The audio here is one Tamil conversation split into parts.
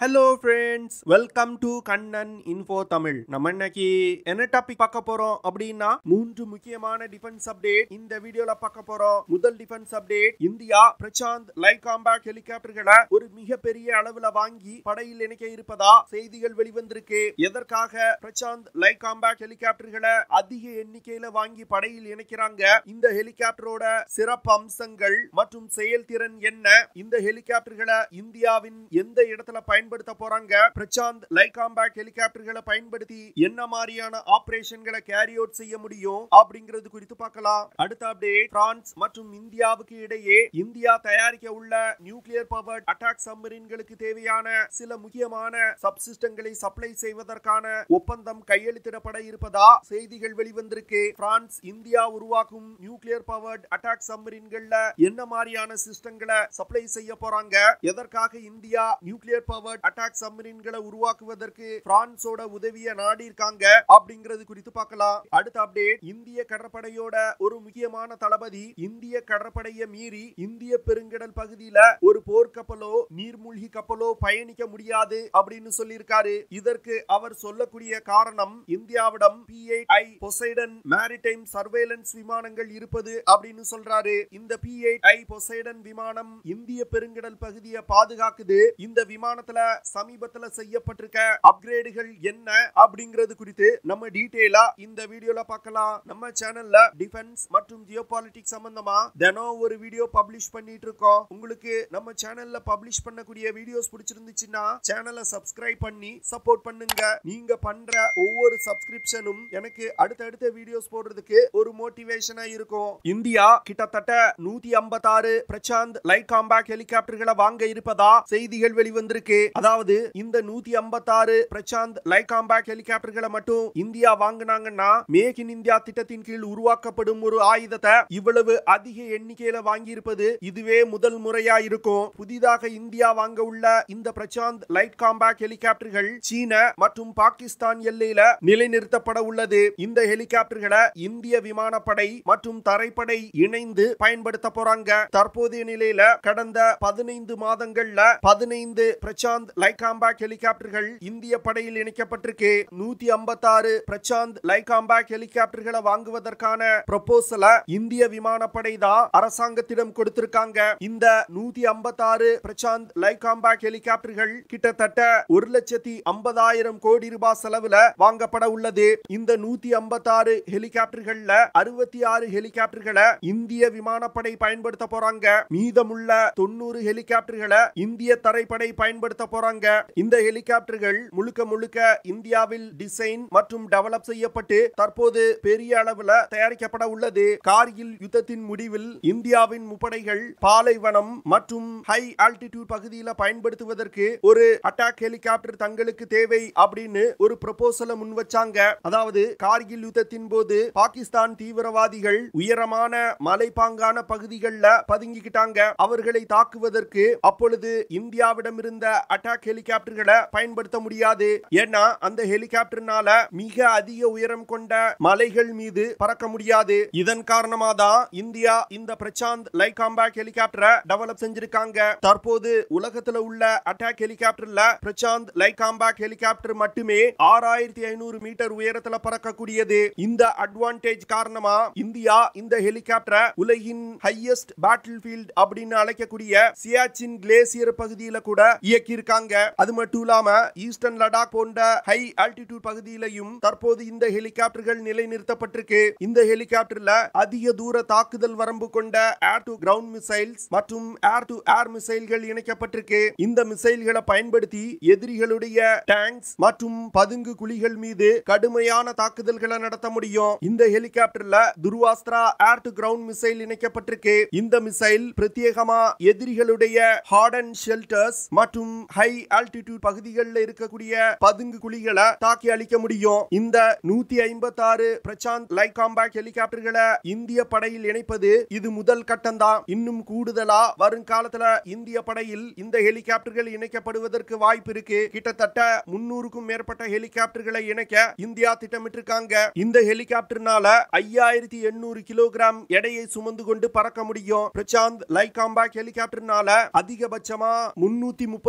hello friends welcome to Kannan info Tamil நம்ம இன்னைக்கு என்ன டாபிக் பார்க்க போறோம் அப்படின்னா மூன்று முக்கியமான டிஃபென்ஸ் அப்டேட் இந்த வீடியோல பார்க்க போறோம் முதல் defence update India Prachand light compact ஹெலிகாப்டர்களை ஒரு மிகப்பெரிய அளவுல வாங்கி படையில் இணைக்க இருப்பதா செய்திகள் வெளிவந்திருக்கு எதற்காக பிரசாந்த் லைட் காம்பேக்ட் ஹெலிகாப்டர்களை அதிக எண்ணிக்கையில வாங்கி படையில் இணைக்கிறாங்க இந்த ஹெலிகாப்டரோட சிறப்பு அம்சங்கள் மற்றும் செயல்திறன் என்ன இந்த ஹெலிகாப்டர்களை இந்தியாவின் எந்த இடத்துல பயன்படுத்த போறாங்க பிரசாந்த் லைட் காம்பேக்ட் ஹெலிகாப்டர்களை பயன்படுத்தி என்ன மாதிரியான ஆபரேஷன்களை கேரி அவுட் செய்ய முடியும் அப்படிங்கிறது குறித்து பார்க்கலாம் அடுத்த அப்டேட் பிரான்ஸ் மற்றும் இந்தியாவுக்கு இடையே இந்தியா தயாரிக்க உள்ள நியூக்ளியர் பவர்ட் அட்டாக் சப்மரீன்களுக்கு தேவையான சில முக்கியமான சப்சிஸ்டங்களை சப்ளை செய்வதற்கான ஒப்பந்தம் கையெழுத்திடப்பட இருப்பதா செய்திகள் வெளிவந்திருக்கு பிரான்ஸ் இந்தியா உருவாக்கும் நியூக்ளியர் பவர்ட் அட்டாக் சப்மரீன்கள்ல என்ன மாதிரியான சிஸ்டங்களை சப்ளை செய்ய போறாங்க எதற்காக இந்தியா நியூக்ளியர் பவர்ட் அட்டாக் சப்மரீன்களை உருவாக்குவதற்கு பிரான்ஸோட உதவிய நாடி இருக்காங்க அப்படிங்கிறது குறித்து பார்க்கலாம் அடுத்த அப்டேட் இந்திய கடற்படையோட ஒரு முக்கியமான தளபதி இந்திய கடற்படையை மீறி இந்திய பெருங்கடல் பகுதியில ஒரு போர்க்கப்பலோ நீர்மூழ்கி கப்பலோ பயணிக்க முடியாது அப்படின்னு சொல்லியிருக்காரு இதற்கு அவர் சொல்லக்கூடிய காரணம் இந்தியாவிடம் P8I பொசைடன் மேரிடைம் சர்வேலன்ஸ் விமானங்கள் இருப்பது அப்படின்னு சொல்றாரு இந்த P8I பொசைடன் விமானம் இந்திய பெருங்கடல் பகுதியை பாதுகாக்குது இந்த விமானத்துல சமீபத்துல செய்யப்பட்டிருக்க அப்கிரேடுகள் என்ன அப்படிங்கிறது குறித்து நம்ம டீடைலா இந்த வீடியோல பார்க்கலாம் நம்ம சேனல்ல டிஃபென்ஸ் மற்றும் ஜியோ பாலிட்டிக்ஸ் சம்பந்தமா தினம் ஒரு வீடியோ பப்ளிஷ் பண்ணிட்டு இருக்கோம் உங்களுக்கு நம்ம சேனல்ல பப்ளிஷ் பண்ணக்கூடிய வீடியோஸ் பிடிச்சிருந்துச்சுன்னா சேனலை சப்ஸ்கிரைப் பண்ணி சப்போர்ட் பண்ணுங்க நீங்க பண்ற ஒவ்வொரு சப்ஸ்கிரிப்ஷனும் எனக்கு அடுத்தடுத்த வீடியோஸ் போடுறதுக்கு ஒரு மோட்டிவேஷனா இருக்கும் இந்தியா கிட்டத்தட்ட நூத்தி ஐம்பத்தாறு பிரசாந்த் லைட் காம்பேக்ட் ஹெலிகாப்டர்களை வாங்க இருப்பதா செய்திகள் வெளிவந்திருக்கு அதாவது இந்த நூத்தி ஐம்பத்தாறு பிரசாந்த் லைட் காம்பேக்ட் ஹெலிகாப்டர்களை மட்டும் இந்தியா வாங்கினாங்கன்னா மேக் இன் இந்தியா திட்டத்தின் கீழ் உருவாக்கப்படும் ஒரு ஆயுதத்தை இவ்வளவு அதிக எண்ணிக்கையில வாங்கி இருப்பது இதுவே முதல் முறையா இருக்கும் புதிதாக இந்தியா வாங்க உள்ள இந்த பிரசாந்த் லைட் காம்பேக்ட் ஹெலிகாப்டர்கள் சீன மற்றும் பாகிஸ்தான் எல்லையில நிலைநிறுத்தப்பட உள்ளது இந்த ஹெலிகாப்டர்களை இந்திய விமானப்படை மற்றும் தரைப்படை இணைந்து பயன்படுத்த போறாங்க தற்போதைய நிலையில கடந்த பதினைந்து மாதங்கள்ல பதினைந்து பிரசாந்த் லைட் காம்பேக்ட் ஹெலிகாப்டர்கள் இந்திய படையில் இணைக்கப்பட்டிருக்கு நூத்தி ஐம்பத்தாறு பிரசாந்த் லைட் காம்பேக்ட் ஹெலிகாப்டர்களை வாங்குவதற்கான ப்ரொபோசல இந்திய விமானப்படை தான் அரசாங்கத்திடம் கொடுத்திருக்காங்க இந்த நூத்தி ஐம்பத்தாறு பிரசாந்த் லைட் காம்பேக்ட் ஹெலிகாப்டர்கள் கிட்டத்தட்ட ஒரு லட்சத்தி ஐம்பதாயிரம் கோடி ரூபாய் செலவுல வாங்கப்பட உள்ளது இந்த நூத்தி ஐம்பத்தாறு ஹெலிகாப்டர்கள்ல அறுபத்தி ஆறு ஹெலிகாப்டர்களை இந்திய விமானப்படை பயன்படுத்த போறாங்க மீதமுள்ள தொண்ணூறு ஹெலிகாப்டர்களை இந்திய தரைப்படை பயன்படுத்த போறாங்க இந்த ஹெலிகாப்டர்கள் முழுக்க முழுக்க இந்தியாவில் டிசைன் மற்றும் டெவலப் செய்யப்பட்டு தற்போது பெரிய அளவுல தயாரிக்கப்பட உள்ளது கார்கில் யுத்தத்தின் முடிவில் இந்தியாவின் முப்படைகள் பாலைவனம் மற்றும் ஹை ஆல்டிடியூட் பகுதியில பயன்படுத்துவதற்கு ஒரு அட்டாக் ஹெலிகாப்டர் தங்களுக்கு தேவை அப்படின்னு ஒரு ப்ரொபோசலை முன் வச்சாங்க அதாவது கார்கில் யுத்தத்தின் போது பாகிஸ்தான் தீவிரவாதிகள் உயரமான மலைப்பாங்கான பகுதிகளில் பதுங்கிக்கிட்டாங்க அவர்களை தாக்குவதற்கு அப்பொழுது இந்தியாவிடம் இருந்த அட்டாக் ஹெலிகாப்டர்களை பயன்படுத்த முடியாது ஏன்னா அந்த ஹெலிகாப்டர்னால மிக அதிக உயரம் கொண்ட மலைகள் மீது பறக்க முடியாது இதன் காரணமா தான் இந்தியா இந்த பிரசாந்த் லைட் காம்பேக்ட் ஹெலிகாப்டரை டெவலப் செஞ்சிருக்காங்க தற்போது உலகத்துல உள்ள அட்டாக் ஹெலிகாப்டர்ல பிரசாந்த் லைட் காம்பேக்ட் ஹெலிகாப்டர் மட்டுமே ஆறாயிரத்தி ஐநூறு மீட்டர் உயரத்துல பறக்கக்கூடியது இந்த அட்வான்டேஜ் காரணமா இந்தியா இந்த ஹெலிகாப்டரை உலகின் ஹையஸ்ட் பேட்டில் ஃபீல்ட் அப்படின்னு அழைக்கக்கூடிய சியாச்சின் கிளேசியர் பகுதியில கூட இயக்கி இருக்காங்க அது மட்டும் இல்லாம ஈஸ்டர்ன் லடாக் போன்ற ஹை ஆல்டிடியூட் பகுதியிலையும் தற்போது இந்த ஹெலிகாப்டர்கள் நிலைநிறுத்தப்பட்டிருக்கு இந்த ஹெலிகாப்டர்ல அதிக தூர தாக்குதல் வரம்பு கொண்ட ஏர் டு கிரவுண்ட் மிசைல்ஸ் மற்றும் ஏர் டு ஏர் மிசைல்கள் இணைக்கப்பட்டிருக்கு இந்த மிசைல்களை பயன்படுத்தி எதிரிகளுடைய டேங்க்ஸ் மற்றும் பதுங்கு குழிகள் மீது கடுமையான தாக்குதல்களை நடத்த முடியும் இந்த ஹெலிகாப்டர்ல Dhruvastra air to ground missile இணைக்கப்பட்டிருக்கு இந்த மிசைல் பிரத்யேகமா எதிரிகளுடைய ஹார்டன் ஷெல்டர்ஸ் மற்றும் ஹை ஆல்டிடியூட் பகுதிகளில் இருக்கக்கூடிய பதுங்கு குழிகளை தாக்கி அழிக்க முடியும் இந்த நூத்தி ஐம்பத்தாறு பிரசாந்த் லைட் காம்பேக்ட் ஹெலிகாப்டர்களை இந்திய படையில் இணைப்பது இது முதல் கட்டம் தான் இன்னும் கூடுதலா வருங்காலத்துல இந்திய படையில் இந்த ஹெலிகாப்டர்கள் இணைக்கப்படுவதற்கு வாய்ப்பு இருக்கு கிட்டத்தட்ட முன்னூறுக்கும் மேற்பட்ட ஹெலிகாப்டர்களை இணைக்க இந்தியா திட்டமிட்டிருக்காங்க இந்த ஹெலிகாப்டர்னால ஐயாயிரத்தி எண்ணூறு கிலோகிராம் எடையை சுமந்து கொண்டு பறக்க முடியும் பிரசாந்த் லைட் காம்பேக்ட் ஹெலிகாப்டர்னால அதிகபட்சமா முன்னூத்தி முப்பது கிலோமீட்டர்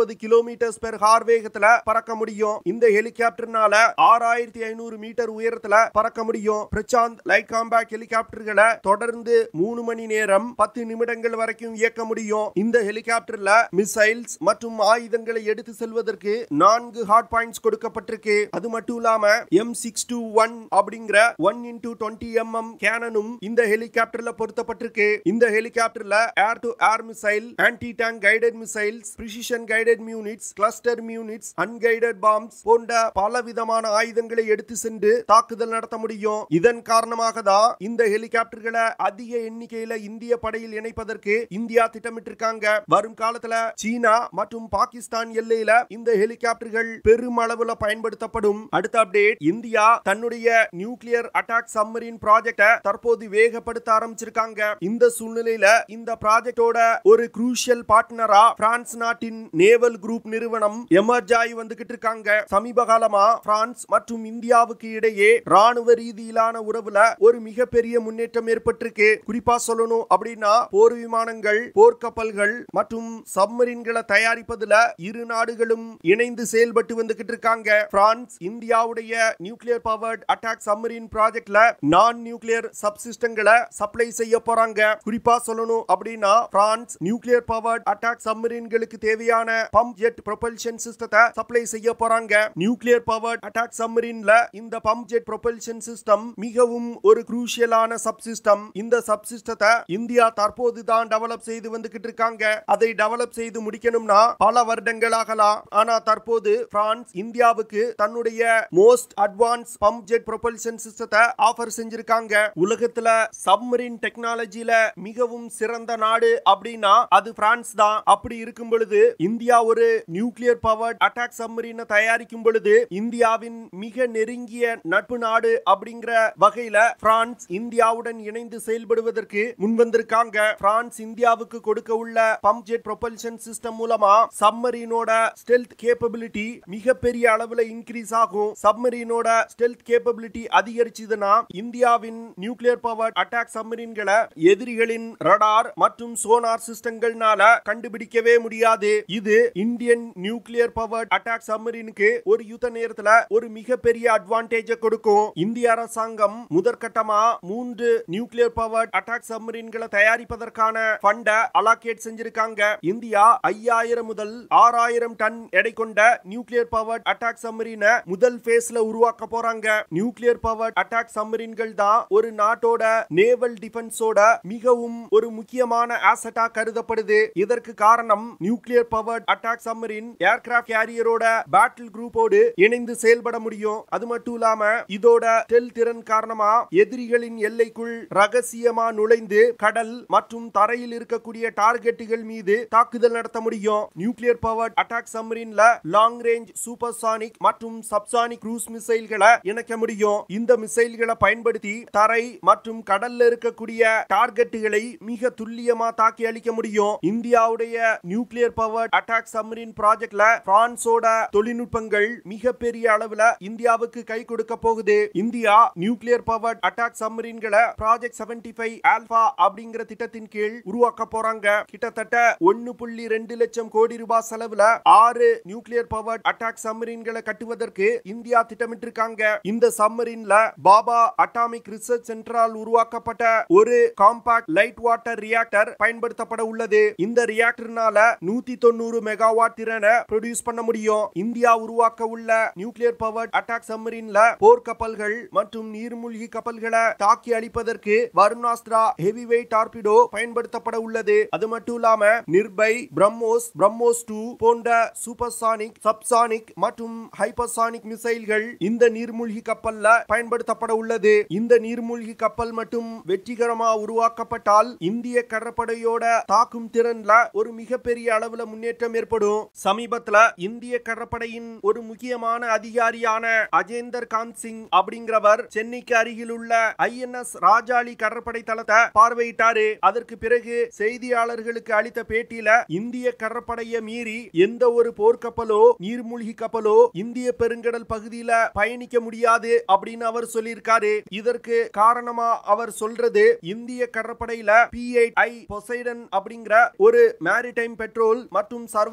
கிலோமீட்டர்ஸ் பெர் ஹார் வேகத்துல பறக்க முடியும் இந்த ஹெலிகாப்டர்னால ஆறாயிரத்தி ஐநூறு மீட்டர் உயரத்துல பறக்க முடியும் பிரசாந்த் லைட் காம்பேக்ட் ஹெலிகாப்டர்களை தொடர்ந்து மூணு மணி நேரம் பத்து நிமிடங்கள் வரைக்கும் இயக்க முடியும் இந்த ஹெலிகாப்டர்ல மிசைல்ஸ் மற்றும் ஆயுதங்களை எடுத்து செல்வதற்கு நான்கு ஹார்ட் பாயிண்ட்ஸ் கொடுக்கப்பட்டிருக்கு அது மட்டும் இல்லாம எம் சிக்ஸ் டூ ஒன் அப்படிங்கிற ஒன் இன்டூ டுவெண்ட்டி எம்எம் கேனனும் இந்த ஹெலிகாப்டர்ல பொருத்தப்பட்டிருக்கு இந்த ஹெலிகாப்டர்ல air to air missile anti tank guided missiles precision guided munitions cluster munitions unguided bombs போன்ற பல விதமான ஆயுதங்களை எடுத்து சென்று தாக்குதல் நடத்த முடியும் இதன் காரணமாக தான் இந்த ஹெலிகாப்டர்களை அதிக எண்ணிக்கையில இந்திய படையில் இணைப்பதற்கு இந்தியா திட்டமிட்டிருக்காங்க வரும் காலத்துல சீனா மற்றும் பாகிஸ்தான் எல்லையில இந்த ஹெலிகாப்டர்கள் பெருமளவுல பயன்படுத்தப்படும் அடுத்த அப்டேட் இந்தியா தன்னுடைய நியூக்ளியர் அட்டாக் சம்மரின் ப்ராஜெக்ட தற்போது வேகப்படுத்த ஆரம்பிச்சிருக்காங்க இந்த சூழ்நிலையில இந்த ப்ராஜெக்டோட ஒரு குரூஷியல் பார்ட்னரா பிரான்ஸ் நாட்டின் நேவல் குரூப் நிறுவனம் எமர்ஜ் ஆகி வந்துகிட்டு இருக்காங்க சமீப காலமா பிரான்ஸ் மற்றும் இந்தியாவுக்கு இடையே ராணுவ ரீதியிலான உறவுல ஒரு மிகப்பெரிய முன்னேற்றம் ஏற்பட்டிருக்கு குறிப்பா சொல்லணும் அப்படின்னா போர் விமானங்கள் போர்க்கப்பல்கள் மற்றும் சப்மரீன்களை தயாரிப்பதுல இரு நாடுகளும் இணைந்து செயல்பட்டு வந்துகிட்டு இருக்காங்க பிரான்ஸ் இந்தியாவுடைய நியூக்ளியர் பவர்ட் அட்டாக் சப்மரீன் ப்ராஜெக்ட்ல நான் நியூக்ளியர் சப்சிஸ்டங்களை சப்ளை செய்ய போறாங்க குறிப்பா சொல்லணும் அப்படின்னா பிரான்ஸ் நியூக்ளியர் பவர்ட் அட்டாக் சப்மரீன்களுக்கு தேவையான பம்ப் ஜெட் ப்ரொபல்ஷன் சிஸ்டத்தை சப்ளை செய்ய போறாங்க நியூக்ளியர் பவர்ட் அட்டாக் சப்மரீன்ல இந்த பம்ப் ஜெட் ப்ரொபல்ஷன் சிஸ்டம் மிகவும் ஒரு குரூஷியலான சப்சிஸ்டம் இந்த சப்சிஸ்டத்தை இந்தியா தற்போது தான் டெவலப் செய்து வந்துகிட்டு இருக்காங்க அதை டெவலப் செய்து முடிக்கணும்னா பல வருடங்கள் ஆகலாம் ஆனா தற்போது பிரான்ஸ் இந்தியாவுக்கு தன்னுடைய most advance pump jet propulsion சிஸ்டத்தை ஆஃபர் செஞ்சிருக்காங்க உலகத்துல சப்மரீன் டெக்னாலஜில மிகவும் சிறந்த நாடு அப்படின்னா அது பிரான்ஸ் தான் அப்படி இருக்கும் பொழுது இந்தியா ஒரு நியூக்ளியர் பவர்ட் அட்டாக் சப்மரீனை தயாரிக்கும் பொழுது இந்தியாவின் மிக நெருங்கிய நட்பு நாடு அப்படிங்கிற வகையில பிரான்ஸ் இந்தியாவுடன் இணைந்து செயல்படுவதற்கு முன்வந்திருக்காங்க பிரான்ஸ் இந்தியாவுக்கு கொடுக்க உள்ள பம்ப் ஜெட் ப்ரொபல்ஷன் சிஸ்டம் மூலமா சப்மரீனோட ஸ்டெல்த் கேப்பபிலிட்டி மிகப்பெரிய அளவுல இன்க்ரீஸ் ஆகும் சப்மரீனோட ஸ்டெல்த் கேப்பபிலிட்டி அதிகரிச்சதுன்னா இந்தியாவின் நியூக்ளியர் பவர் அட்டாக் சப்மரீன்களை எதிரிகளின் ரடார் மற்றும் சோனார் சிஸ்டங்கள்னால கண்டுபிடிக்கவே முடியாது இது இந்தியன் நியூக்ளியர் பவர் அட்டாக் சப்மரீனுக்கு ஒரு யுத்த நேரத்துல ஒரு மிகப்பெரிய அட்வான்டேஜ கொடுக்கும் இந்திய அரசாங்கம் முதற்கட்டமா மூன்று நியூக்ளியர் பவர் அட்டாக் சப்மரீன்களை தயாரிப்பதற்கான ஃபண்ட அலாகேட் செஞ்சிருக்காங்க இந்தியா ஐயாயிரம் முதல் ஆறாயிரம் டன் எடை கொண்ட நியூக்ளியர் பவர் அட்டாக் சப்மரீனை முதல் பேஸ்ல உருவாக்க போறாங்க நியூக்ளியர் பவர் அட்டாக் சப்மரீன்கள் தான் ஒரு நாட்டோட நேவல் டிஃபென்ஸோட மிகவும் ஒரு முக்கியமான ஆசட்டா கருதப்படுது இதற்கு காரணம் nuclear power attack submarine aircraft கேரியரோட பேட்டில் குரூப்போடு இணைந்து செயல்பட முடியும் அது மட்டும் இல்லாம இதோட டெல் திறன் காரணமா எதிரிகளின் எல்லைக்குள் ரகசியமா நுழைந்து கடல் மற்றும் தரையில் இருக்கக்கூடிய டார்கெட்டுகள் மீது தாக்குதல் நடத்த முடியும் நியூக்ளியர் பவர் அட்டாக் சப்மரீன்ல லாங் ரேஞ்ச் சூப்பர்சானிக் மற்றும் சப்சானிக் க்ரூஸ் மிசைல்களை இணைக்க முடியும் இந்த மிசைல்களை பயன்படுத்தி தரை மற்றும் கடல்ல இருக்கக்கூடிய டார்கெட்டுகளை மிக துல்லியமா தாக்கி அளிக்க முடியும் இந்தியாவுடைய நியூக்ளியர் பவர் அட்டாக் சப்மரீன் ப்ராஜெக்ட்ல பிரான்ஸோட தொழில்நுட்பங்கள் மிகப்பெரிய அளவுல இந்தியாவுக்கு கை கொடுக்க போகுது இந்தியா நியூக்ளியர் பவர் அட்டாக் சப்மரீன்களை ப்ராஜெக்ட் செவன்டி ஃபைவ் ஆல்பா அப்படிங்கிற திட்டத்தின் கீழ் உருவாக்க போறாங்க கிட்டத்தட்ட ஒன்னு புள்ளி ரெண்டு லட்சம் கோடி ரூபாய் செலவுல ஆறு நியூக்ளியர் பவர் அட்டாக் சப்மரீன்களை கட்டுவதற்கு இந்தியா திட்டமிட்டிருக்காங்க இந்த சப்மரீன்ல பாபா அட்டாமிக் ரிசர்ச் சென்டரால் உருவாக்கப்பட்ட ஒரு காம்பாக்ட் லைட் வாட்டர் ரியாக்டர் பயன்படுத்தப்பட உள்ளது இந்த ரியாக்டர்னால நூத்தி தொண்ணூறு மெகாவாட் திறனை ப்ரொடியூஸ் பண்ண முடியும் இந்தியா உருவாக்க உள்ள நியூக்ளியர் பவர் அட்டாக் சப்மரீன்ல போர் கப்பல்கள் மற்றும் நீர்மூழ்கி கப்பல்களை தாக்கி அழிப்பதற்கு வருணாஸ்திரா ஹெவி வெயிட் டார்பிடோ பயன்படுத்தப்பட உள்ளது அது மட்டும் இல்லாம நிர்பை பிரம்மோஸ் பிரம்மோஸ் டூ போன்ற சூப்பர்சானிக் சப்சானிக் மற்றும் ஹைப்பர்சானிக் மிசைல்கள் இந்த நீர்மூழ்கி கப்பல்ல பயன்படுத்தப்பட உள்ளது இந்த நீர்மூழ்கி கப்பல் மட்டும் வெற்றிகரமா உருவாக்கப்பட்டால் இந்திய கடற்படையோட தாக்கும் திறன்ல ஒரு மிகப்பெரிய அளவுல முன்னேற்றம் ஏற்படும் சமீபத்துல இந்திய கடற்படையின் ஒரு முக்கியமான அதிகாரியான அஜேந்தர் காந்த் சிங் அப்படிங்கிறவர் சென்னைக்கு அருகில் உள்ள ஐஎன்எஸ் ராஜாளி கடற்படை தளத்தை பார்வையிட்டாரு அதற்கு பிறகு செய்தியாளர்களுக்கு அளித்த பேட்டியில இந்திய கடற்படையை மீறி எந்த ஒரு போர்க்கப்பலோ நீர்மூழ்கி கப்பலோ இந்திய பெருங்கடல் பகுதியில பயணிக்க முடியாது அப்படின்னு அவர் சொல்லியிருக்காரு இதற்கு காரணமா அவர் சொல்றது இந்திய கடற்படையில பி எயிட் ஐ பொசைடன் அப்படிங்கிற ஒரு மேரிடைம் பெட்ரோல் மற்றும் சர்வைலன்ஸ்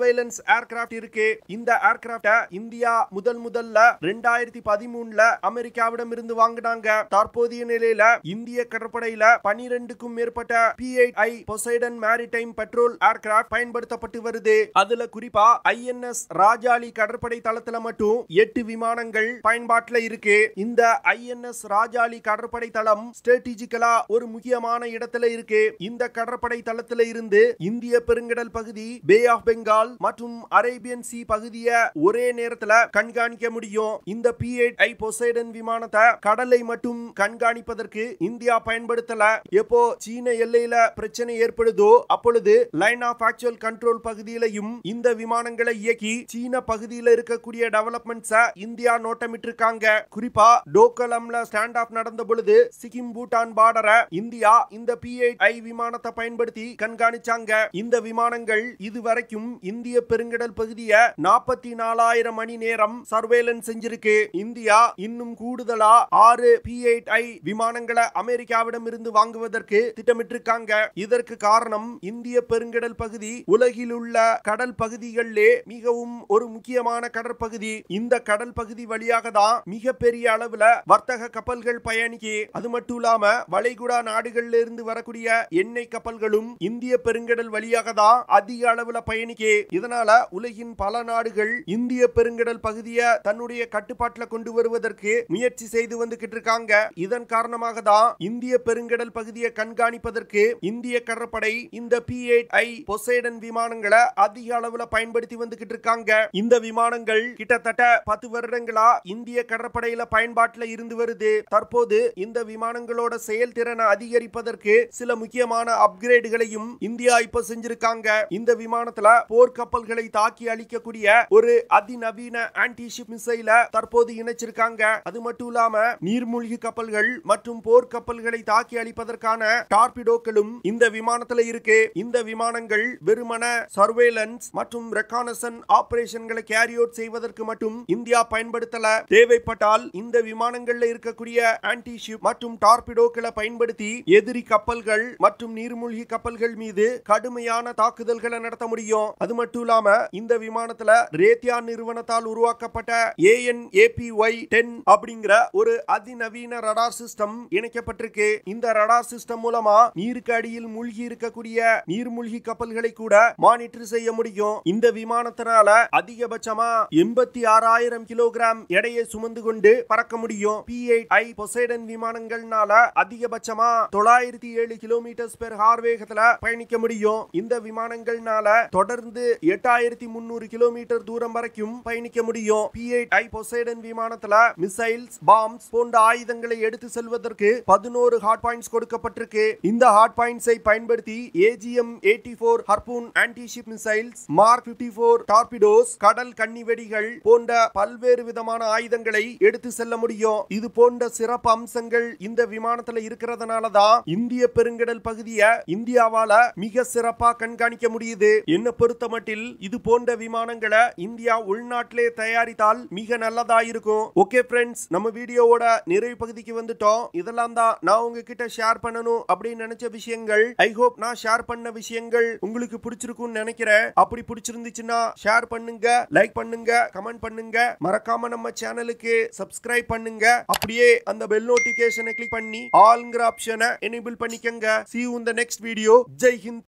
ஏர்கிராப்ட் இருக்கு இந்த ஏர்கிராப்ட இந்தியா முதல் முதல்ல ரெண்டாயிரத்தி பதிமூணுல அமெரிக்காவிடம் இருந்து வாங்கினாங்க தற்போதைய நிலையில இந்திய கடற்படையில பனிரெண்டுக்கும் மேற்பட்ட P I Poseidon maritime patrol aircraft பயன்படுத்தப்பட்டு வருது அதுல குறிப்பா ஐஎன்எஸ் ராஜாளி கடற்படை தளத்துல மட்டும் எட்டு விமானங்கள் பயன்பாட்டுல இருக்கு இந்த ஐஎன்எஸ் ராஜாளி கடற்படை தளம் ஸ்ட்ராட்டஜிக்கலா ஒரு முக்கியமான இடத்துல இருக்கு இந்த கடற்படை தளத்துல இருந்து இந்திய பெருங்கடல் பகுதி பே ஆஃப் பெங்கால் மற்றும் அரேபியன் சி பகுதியை ஒரே நேரத்துல கண்காணிக்க முடியும் இந்த பி ஐ பொசைடன் விமானத்தை கடலை மட்டும் கண்காணிப்பதற்கு இந்தியா பயன்படுத்தல எப்போ சீன எல்லையில பிரச்சனை ஏற்படுதோ அப்பொழுது லைன் ஆஃப் ஆக்சுவல் கண்ட்ரோல் பகுதியிலையும் இந்த விமானங்களை இயக்கி சீன பகுதியில் இருக்கக்கூடிய டெவலப்மெண்ட்ஸ இந்தியா நோட்டமிட்டு இருக்காங்க குறிப்பா டோக்கலம்ல ஸ்டாண்ட் ஆஃப் நடந்த பொழுது சிக்கிம் பூட்டான் பார்டரை இந்தியா இந்த பி ஐ விமானத்தை பயன்படுத்தி கண்காணிச்சாங்க இந்த விமானங்கள் இதுவரைக்கும் இந்திய பெருங்கடல் பகுதியை நாற்பத்தி நாலாயிரம் மணி நேரம் சர்வேலன்ஸ் செஞ்சிருக்கு இந்தியா இன்னும் கூடுதலா ஆறு பி ஐ விமானங்களை அமெரிக்காவிடம் இருந்து வாங்குவதற்கு திட்டமிட்டிருக்காங்க இதற்கு காரணம் இந்திய பெருங்கடல் பகுதி உலகில் உள்ள கடல் பகுதிகளிலே மிகவும் ஒரு முக்கியமான கடற்பகுதி இந்த கடல் பகுதி வழியாக தான் மிகப்பெரிய அளவுல வர்த்தக கப்பல்கள் பயணிக்கு அது மட்டும் இல்லாம வளைகுடா நாடுகள்ல இருந்து வரக்கூடிய எண்ணெய் கப்பல்களும் இந்திய பெருங்கடல் வழியாக தான் அதிக அளவுல பயணிக்கு இதனால உலகின் பல நாடுகள் இந்திய பெருங்கடல் பகுதியை தன்னுடைய கட்டுப்பாட்டுல கொண்டு வருவதற்கு முயற்சி செய்து வந்துகிட்டு இருக்காங்க இதன் காரணமாக தான் இந்திய பெருங்கடல் பகுதியை கண்காணிப்பதற்கு இந்திய கடற்படை இந்த பி ஐ பொசைடன் விமானங்களை அதிக அளவுல பயன்படுத்தி வந்துகிட்டு இருக்காங்க இந்த விமானங்கள் கிட்டத்தட்ட பத்து வருடங்களா இந்திய கடற்படையில பயன்பாட்டுல இருந்து வருது தற்போது இந்த விமானங்களோட செயல்திறனை அதிகரிப்பதற்கு சில முக்கியமான அப்கிரேடுகளையும் இந்தியா இப்ப செஞ்சிருக்காங்க இந்த விமானத்துல போர்க்கப்பல்களை தாக்கி அழிக்கக்கூடிய ஒரு அதிநவீன ஆன்டி ஷிப் மிசைல தற்போது இணைச்சிருக்காங்க அது மட்டும் இல்லாம நீர்மூழ்கி கப்பல்கள் மற்றும் போர்க்கப்பல்களை தாக்கி அழிப்பதற்கான டார்பிடோக்களும் இந்த விமானத்துல இருக்கு இந்த விமானங்கள் வெறுமன சர்வேலன்ஸ் மற்றும் ரெக்கானசன் ஆபரேஷன்களை கேரி அவுட் செய்வதற்கு மட்டும் இந்தியா பயன்படுத்தல தேவைப்பட்டால் இந்த விமானங்கள்ல இருக்கக்கூடிய ஆன்டி ஷிப் மற்றும் டார்பிடோக்களை பயன்படுத்தி எதிரி கப்பல்கள் மற்றும் நீர்மூழ்கி கப்பல்கள் மீது கடுமையான தாக்குதல்களை நடத்த முடியும் அது மட்டும் இல்லாம இந்த விமானத்துல ரேத்தியா நிறுவனத்தால் உருவாக்கப்பட்ட ஏஎன் ஏபிஒய் டென் அப்படிங்கிற ஒரு அதிநவீன ரடார் சிஸ்டம் இணைக்கப்பட்டிருக்கு இந்த ரடார் சிஸ்டம் மூலமா நீருக்கு அடியில் மூழ்கி இருக்கக்கூடிய நீர்மூழ்கி கப்பல்களை கூட மானிட்டர் செய்ய முடியும் இந்த விமானத்தினால அதிகபட்சமா எண்பத்தி ஆறாயிரம் கிலோகிராம் எடையை சுமந்து கொண்டு பறக்க முடியும் பி ஐ பொசைடன் விமானங்கள்னால அதிகபட்சமா தொள்ளாயிரத்தி ஏழு கிலோமீட்டர் பெர் ஹார் வேகத்துல பயணிக்க முடியும் இந்த விமானங்கள்னால தொடர்ந்து எட்டாயிரத்தி முன்னூறு கிலோமீட்டர் தூரம் வரைக்கும் பயணிக்க முடியும் பி ஐ பொசைடன் விமானத்துல மிசைல்ஸ் பாம்ஸ் போன்ற ஆயுதங்களை எடுத்து செல்வதற்கு பதினோரு ஹாட் பாயிண்ட்ஸ் கொடுக்கப்பட்டிருக்கு இந்த ஹாட் பாயிண்ட்ஸை பயன்படுத்தி AGM eighty four Harpoon anti ship missiles mark fifty four torpedoes கடல் கன்னி வெடிகள் போன்ற பல்வேறு விதமான ஆயுதங்களை எடுத்து செல்ல முடியும் இது போன்ற சிறப்பு அம்சங்கள் இந்த விமானத்துல இருக்கிறதுனால தான் இந்திய பெருங்கடல் பகுதியை இந்தியாவால மிக சிறப்பா கண்காணிக்க முடியுது என்ன பொறுத்த மட்டில் இது போன்ற விமானங்களை இந்தியா உள்நாட்டிலே தயாரித்தால் மிக நல்லதா இருக்கும் ஓகே ஃப்ரெண்ட்ஸ் நம்ம வீடியோவோட நிறைவு பகுதிக்கு வந்துட்டோம் இதெல்லாம் தான் நான் உங்ககிட்ட ஷேர் பண்ணணும் அப்படின்னு நினைச்ச விஷயங்கள் ஐ ஹோப் நான் ஷேர் பண்ண விஷயங்கள் உங்களுக்கு பிடிச்சிருக்கும்னு நினைக்கிறேன் அப்படி பிடிச்சிருந்துச்சுன்னா ஷேர் பண்ணுங்க லைக் பண்ணுங்க கமெண்ட் பண்ணுங்க மறக்காம நம்ம சேனலுக்கு சப்ஸ்கிரைப் பண்ணுங்க அப்படியே அந்த பெல் நோட்டிபிகேஷனை கிளிக் பண்ணி ஆல்ங்கிற ஆப்ஷனை எனேபிள் பண்ணிக்கங்க see you in the next video Jai Hind